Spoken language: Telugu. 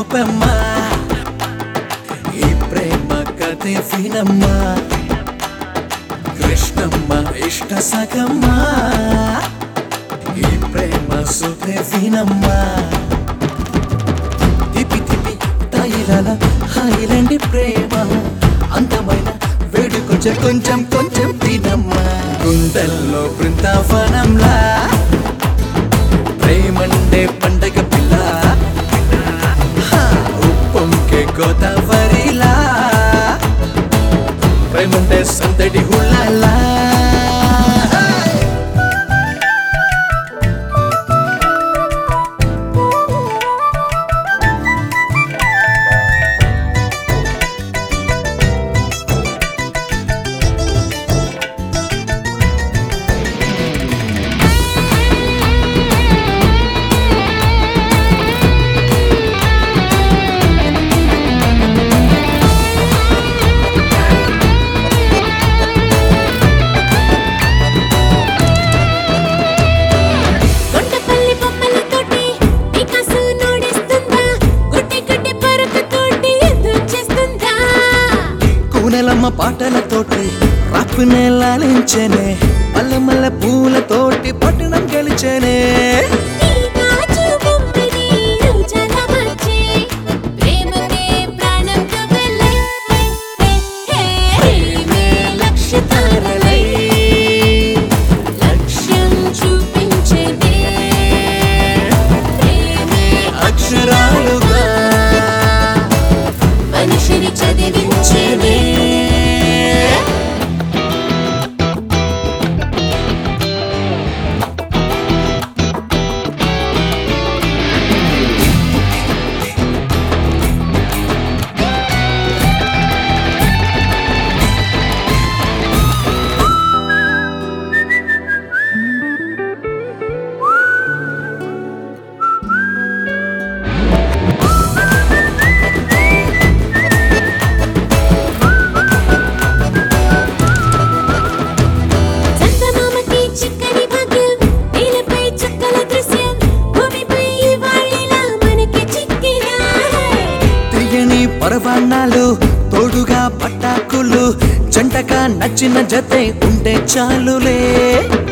చెప్పమ్మా ఈ ప్రేమ కథే వినమ్మా కృష్ణమ్మ ఇష్ట సగమ్మా ఈ ప్రేమ సుధే వినమ్మా తిప్పి తిప్పి తైలల హాయిలండి ప్రేమ అందమైన వేడి కొంచెం కొంచెం కొంచెం తినమ్మా గుండెల్లో బృందావనంలా ప్రేమండే పండగ పిల్ల హా, ఉప్పొంకే గోదావరిలా ప్రేమండే సందడి హుళ్ళలా కొండపల్లి బొమ్మలతోటి పికాసో నోడిస్తుందా గుడ్డి గుడ్డి పరుపుతోటి ఎదురు చేస్తుందా కూనెలమ్మ పాటలతోటి రాపునే లాలించేనే మల్ల మల్ల పూలతోటి పట్టణం గెలిచేనే ఈ గాజు బొమ్మని రోజాల మధ్య ప్రేమనే ప్రాణంతో వెళ్ళే ప్రేమే లక్ష్య తారలై లక్ష్యం చూపించనే ప్రేమే అక్షరాలుగా మనిషిని చదివించనే చందమామకి చిక్కని భాగ్యం నేలపై చుక్కల దృశ్యం భూమిపై వాళ్ళిలా మనకి చిక్కినా తీయని పరవాణాలు తోడుగా పట్టాకులు జంటగా నచ్చిన జతే ఉంటే చాలులే